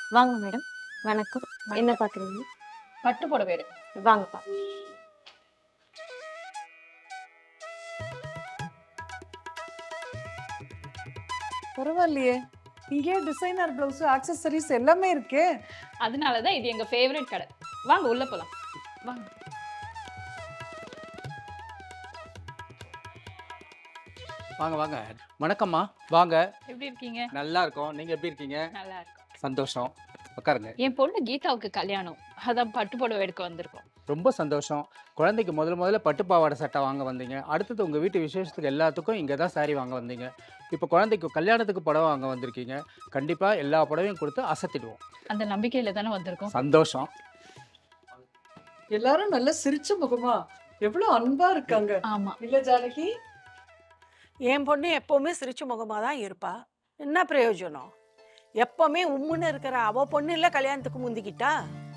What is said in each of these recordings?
வாங்க மேடம் வணக்கம் என்ன பாக்குறீங்க பட்டு புடவை எடு வாங்கப்பா பரவாயில்லையே இங்கேயே டிசைனர் பிளவுஸ் ஆக்சசரிஸ் எல்லாமே இருக்கே அதனால தான் இது எங்க ஃபேவரட் கடை வாங்க உள்ள போலாம் வாங்க வாங்க வாங்க வணக்கம்மா வாங்க எப்படி இருக்கீங்க நல்லா இருக்கோம் நீங்க எப்படி இருக்கீங்க நல்லா இருக்கும் சந்தோஷம் உட்காருங்க என் பொண்ணு கீதாவுக்கு கல்யாணம் அதான் பட்டு புடவை எடுக்க வந்திருக்கோம் ரொம்ப சந்தோஷம் குழந்தைக்கு முதல்ல முதல்ல பட்டு பாவாடை சட்டை வாங்க வந்தீங்க அடுத்தது உங்கள் வீட்டு விசேஷத்துக்கு எல்லாத்துக்கும் இங்கே தான் saree வாங்க வந்தீங்க இப்போ குழந்தைக்கு கல்யாணத்துக்கு புடவை வாங்க வந்திருக்கீங்க கண்டிப்பாக எல்லா புடவையும் கொடுத்து அசத்திடுவோம் அந்த நம்பிக்கையில தானே வந்திருக்கோம் சந்தோஷம் எல்லாரும் நல்ல சிரிச்ச முகமா எவ்வளவு அன்பா இருக்காங்க ஆமா இல்ல ஜானகி என் பொண்ணு எப்பவுமே சிரிச்ச முகமாக தான் இருப்பா என்ன பிரயோஜனம் எப்பவுமே உம்முன்னு இருக்கிற அவ பொண்ணு இல்லை கல்யாணத்துக்கு முந்திக்கிட்டா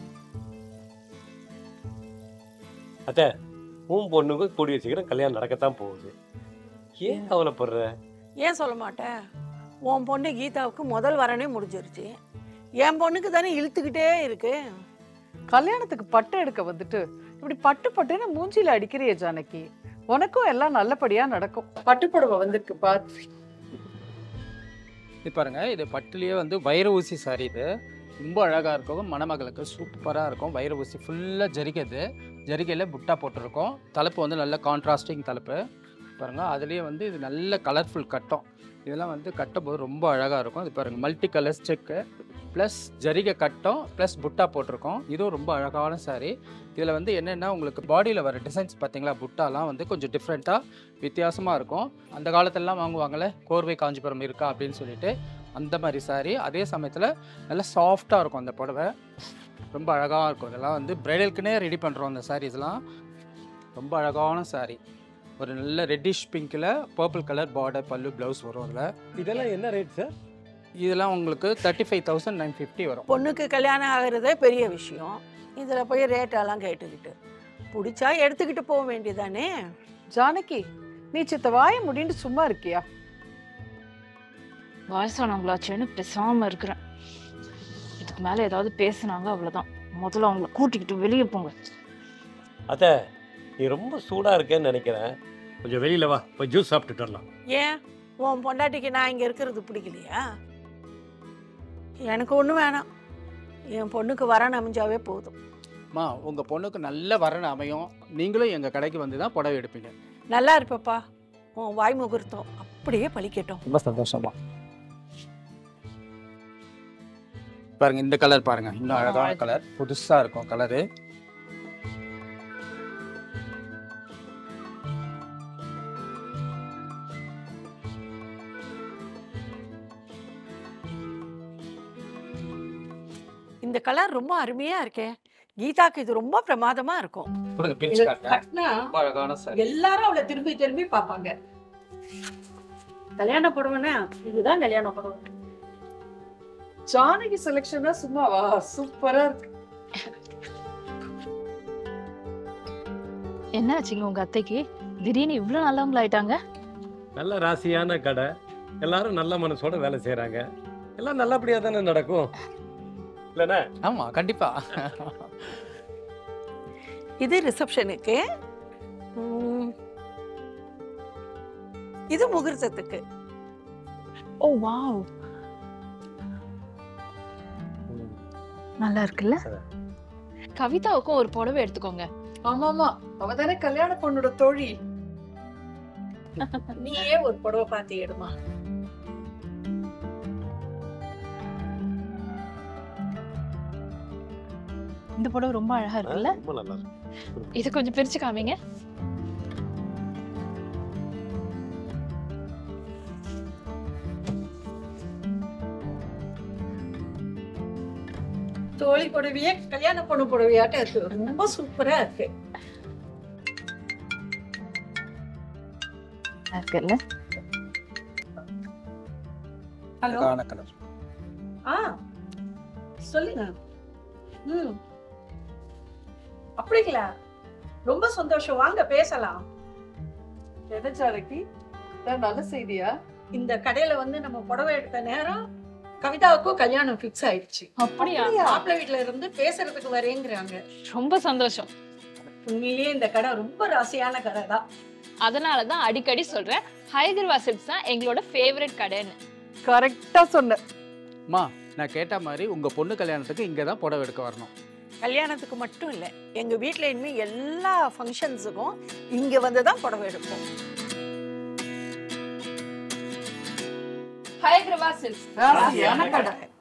அத்தை உன் பொண்ணுக்கு கூடிய சீக்கிரம் கல்யாணம் நடக்கத்தான் போகுது ஏன் கவலைப்படுற ஏன் சொல்ல மாட்டேன் உன் பொண்ணு கீதாவுக்கு முதல் வரனே முடிஞ்சிருச்சு என் பொண்ணுக்கு தானே இழுத்துக்கிட்டே இருக்கு கல்யாணத்துக்கு பட்டு எடுக்க வந்துட்டு இப்படி பட்டு பட்டுன்னு மூஞ்சில அடிக்கிறியே ஜானகி உனக்கும் எல்லாம் நல்லபடியா நடக்கும் பட்டு புடவை வந்திருக்கு பார் இது பாருங்க இது பட்டுலேயே வந்து வைர ஊசி சாரி இது ரொம்ப அழகாக இருக்கும் மணமகளுக்கு சூப்பராக இருக்கும் வைர ஊசி ஃபுல்லாக ஜரிகது ஜரிகையில் புட்டா போட்டிருக்கோம் தலைப்பு வந்து நல்ல கான்ட்ராஸ்டிங் தலைப்பு பாருங்கள் அதுலேயே வந்து இது நல்ல கலர்ஃபுல் கட்டம் இதெல்லாம் வந்து கட்டும்போது ரொம்ப அழகாக இருக்கும் இது பாருங்கள் மல்டி கலர்ஸ் செக்கு ப்ளஸ் ஜரிகை கட்டம் ப்ளஸ் புட்டா போட்டிருக்கோம் இதுவும் ரொம்ப அழகான saree இதில் வந்து என்னென்னா உங்களுக்கு பாடியில் வர டிசைன்ஸ் பார்த்தீங்களா புட்டாலாம் வந்து கொஞ்சம் டிஃப்ரெண்ட்டாக வித்தியாசமாக இருக்கும் அந்த காலத்துலலாம் வாங்குவாங்கள்ல கோர்வை காஞ்சிபுரம் இருக்கா அப்படின்னு சொல்லிட்டு அந்த மாதிரி saree அதே சமயத்தில் நல்லா சாஃப்டாக இருக்கும் அந்த புடவை ரொம்ப அழகாக இருக்கும் இதெல்லாம் வந்து பிரைடலுக்குனே ரெடி பண்ணுறோம் அந்த சாரீஸ்லாம் ரொம்ப அழகான saree ஒரு நல்ல ரெட்டிஷ் பிங்க்கில் பர்பிள் கலர் பார்டர் பல்லு ப்ளவுஸ் வரும் அதில் இதெல்லாம் என்ன ரேட் சார் இதெல்லாம் உங்களுக்கு thirty five thousand nine fifty வரும் பொண்ணுக்கு கல்யாணம் ஆகிறதே பெரிய விஷயம் இதில் போய் ரேட்டெல்லாம் கேட்டுக்கிட்டு பிடிச்சா எடுத்துக்கிட்டு போக வேண்டியதானே ஜானகி நீ சித்த வாய முடின்னு சும்மா இருக்கியா வயசானவங்களாச்சேன்னு பேசாம இருக்கிறேன் இதுக்கு மேல ஏதாவது பேசுனாங்க அவ்வளவுதான் முதல்ல அவங்கள கூட்டிக்கிட்டு வெளியே போங்க அத்தை நீ ரொம்ப சூடா இருக்கேன்னு நினைக்கிறேன் கொஞ்சம் வெளியில வா போய் ஜூஸ் சாப்பிட்டுட்டு வரலாம் ஏன் உன் பொண்டாட்டிக்கு நான் இங்கே இருக்கிறது பிடிக்கலையா எனக்கு ஒன்றும் வேணாம் என் பொண்ணுக்கு வரன் அமைஞ்சாவே போதும் மா உங்கள் பொண்ணுக்கு நல்ல வரன் அமையும் நீங்களும் எங்கள் கடைக்கு வந்து தான் புடவை எடுப்பீங்க நல்லா இருப்பப்பா உன் வாய் முகூர்த்தம் அப்படியே பழிக்கட்டும் ரொம்ப சந்தோஷமா பாருங்க இந்த கலர் பாருங்க இன்னும் அழகான கலர் புதுசா இருக்கும் கலரு இந்த கலர் ரொம்ப அருமையா இருக்கே கீதாக்கு இது ரொம்ப பிரமாதமா இருக்கும் கொடுங்க பிரிச்சு காட்டுங்க கட்டினா ரொம்ப அழகான சாரி எல்லாரும் அவளை திரும்பி திரும்பி பார்ப்பாங்க கல்யாண புடவைனா இதுதான் கல்யாண புடவை ஜானகி செலெக்ஷனா சும்மாவா சூப்பரா இருக்கு என்ன ஆச்சுங்க உங்க அத்தைக்கு திடீர்னு இவ்வளவு நல்லவங்களாயிட்டாங்க நல்ல ராசியான கடை எல்லாரும் நல்ல மனசோட வேலை செய்றாங்க எல்லாம் நல்லபடியா தானே நடக்கும் இல்லைண்ணே ஆமா கண்டிப்பா இது ரிசப்ஷனுக்கு ம், இது முகூர்த்தத்துக்கு ஓ வாவ் நல்லா இருக்குல்ல கவிதாவுக்கும் ஒரு புடவை எடுத்துக்கோங்க ஆமாமா அவ தானே கல்யாண பொண்ணோட தோழி நீயே ஒரு புடவை பார்த்து எடுமா இந்த புடவை ரொம்ப அழகா இருக்குல்ல ரொம்ப நல்லா இருக்கு இது கொஞ்சம் பிரிச்சு காமிங்க தோழி புடவையே கல்யாண பொண்ணு புடவையாட்டம் இருக்கு ரொம்ப சூப்பரா இருக்கு நல்லா இருக்குல்ல ஹலோ அழகான கலர் ஆ சொல்லுங்க ம் அப்படிங்களா ரொம்ப சந்தோஷம் வாங்க பேசலாம் என்ன ஜானகி இதான் நல்ல செய்தியா இந்த கடையில வந்து நம்ம புடவை எடுத்த நேரம் கவிதாவுக்கும் கல்யாணம் ஃபிக்ஸ் ஆயிடுச்சு அப்படியா மாப்பிள்ளை வீட்ல இருந்து பேசுறதுக்கு வரேங்கிறாங்க ரொம்ப சந்தோஷம் உண்மையிலேயே இந்த கடை ரொம்ப ராசியான கடை தான் அதனால தான் அடிக்கடி சொல்றேன் ஹைதர்வா சில்க்ஸ் தான் எங்களோட ஃபேவரட் கடைன்னு கரெக்டா சொன்ன அம்மா நான் கேட்ட மாதிரி உங்கள் பொண்ணு கல்யாணத்துக்கு இங்கே தான் புடவை எடுக்க வரணும் கல்யாணத்துக்கு மட்டும் இல்லை எங்க வீட்ல இனிமே எல்லா ஃபங்க்ஷன்ஸுக்கும் இங்க வந்து தான் புடவை எடுப்போம் ஹைதர்வா சில்க்ஸ் ராசியான கடை